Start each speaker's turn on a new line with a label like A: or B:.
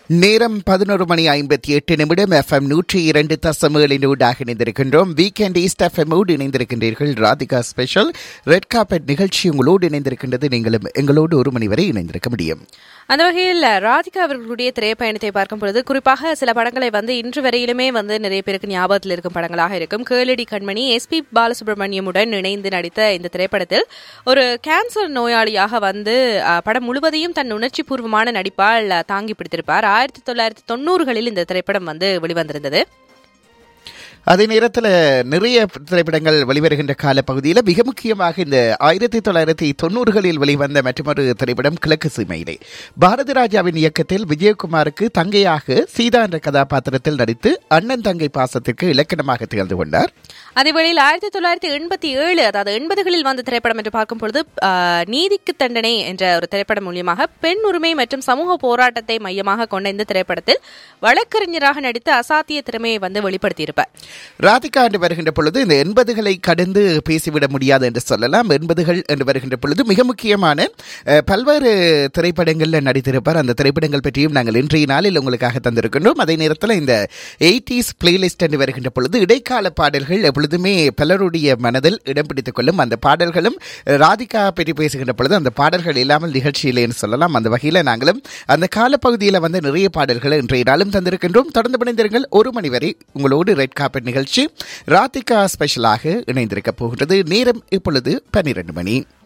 A: நேரம் பதினோரு மணி ஐம்பத்தி எட்டு நிமிடம் எஃப்எம் நூற்றி இரண்டு தசமேழினூடாக இணைந்திருக்கின்றோம் வீக்கெண்ட் ஈஸ்ட் எஃப்எம்மோடு இணைந்திருக்கின்றீர்கள் ராதிகா ஸ்பெஷல் ரெட் கார்பெட் நிகழ்ச்சி உங்களோடு இணைந்திருக்கின்றது நீங்களும் எங்களோடு ஒரு மணி வரை இணைந்திருக்க முடியும்
B: அந்த வகையில் ராதிகா அவர்களுடைய திரைப்பயணத்தை பார்க்கும் பொழுது குறிப்பாக சில படங்களை வந்து இன்று வரையிலுமே வந்து நிறைய பேருக்கு ஞாபகத்தில் இருக்கும் படங்களாக இருக்கும் கேளடி கண்மணி எஸ் பி பாலசுப்ரமணியமுடன் இணைந்து நடித்த இந்த திரைப்படத்தில் ஒரு கேன்சர் நோயாளியாக வந்து அஹ், படம் முழுவதையும் தன் உணர்ச்சி பூர்வமான நடிப்பால் அஹ், தாங்கி பிடித்திருப்பார் ஆயிரத்தி தொள்ளாயிரத்தி தொண்ணூறுகளில் இந்த திரைப்படம் வந்து வெளிவந்திருந்தது
A: அதே நேரத்தில் நிறைய திரைப்படங்கள் வெளிவருகின்ற காலப்பகுதியில் மிக முக்கியமாக இந்த ஆயிரத்தி தொள்ளாயிரத்தி தொண்ணூறுகளில் வெளிவந்த மற்றொரு திரைப்படம் கிழக்கு சீமையிலே பாரதி ராஜாவின் இயக்கத்தில் விஜயகுமாருக்கு தங்கையாக சீதா என்ற கதாபாத்திரத்தில் நடித்து அண்ணன் தங்கை பாசத்திற்கு இலக்கணமாக திகழ்ந்து கொண்டார்
B: அதேவேளையில் ஆயிரத்தி தொள்ளாயிரத்தி எண்பத்தி ஏழு அதாவது எண்பதுகளில் வந்த திரைப்படம் என்று பார்க்கும் பொழுது ஆஹ், நீதிக்கு தண்டனை என்ற ஒரு திரைப்படம் மூலியமாக பெண் உரிமை மற்றும் சமூக போராட்டத்தை மையமாக கொண்ட இந்த திரைப்படத்தில் வழக்கறிஞராக நடித்து அசாத்திய திறமையை வந்து வெளிப்படுத்தியிருப்பார்
A: ராதிகா என்று வருகின்ற பொழுது இந்த எண்பதுகளை கடந்து பேசிவிட முடியாது என்று சொல்லலாம் எண்பதுகள் என்று வருகின்ற பொழுது மிக முக்கியமான அஹ், பல்வேறு திரைப்படங்களில் நடித்திருப்பார் அந்த திரைப்படங்கள் பற்றியும் நாங்கள் இன்றைய நாளில் உங்களுக்காக தந்திருக்கின்றோம் அதே நேரத்தில் இந்த எயிட்டிஸ் பிளேலிஸ்ட் என்று வருகின்ற பொழுது இடைக்கால பாடல்கள் எப்பொழுதுமே பலருடைய மனதில் இடம் பிடித்துக் கொள்ளும் அந்த பாடல்களும் ராதிகா பற்றி பேசுகின்ற பொழுது அந்த பாடல்கள் இல்லாமல் நிகழ்ச்சியிலேன்னு சொல்லலாம் அந்த வகையில் நாங்களும் அந்த காலப்பகுதியில் வந்து நிறைய பாடல்களை இன்றைய நாளும் தந்திருக்கின்றோம் தொடர்ந்து பிணைந்திருங்கள் ஒரு மணி வரை உங்களோடு ரெட் கார்பெட் நிகழ்ச்சி ராதிகா ஸ்பெஷலாக இணைந்திருக்க போகின்றது நேரம் இப்பொழுது பன்னிரண்டு மணி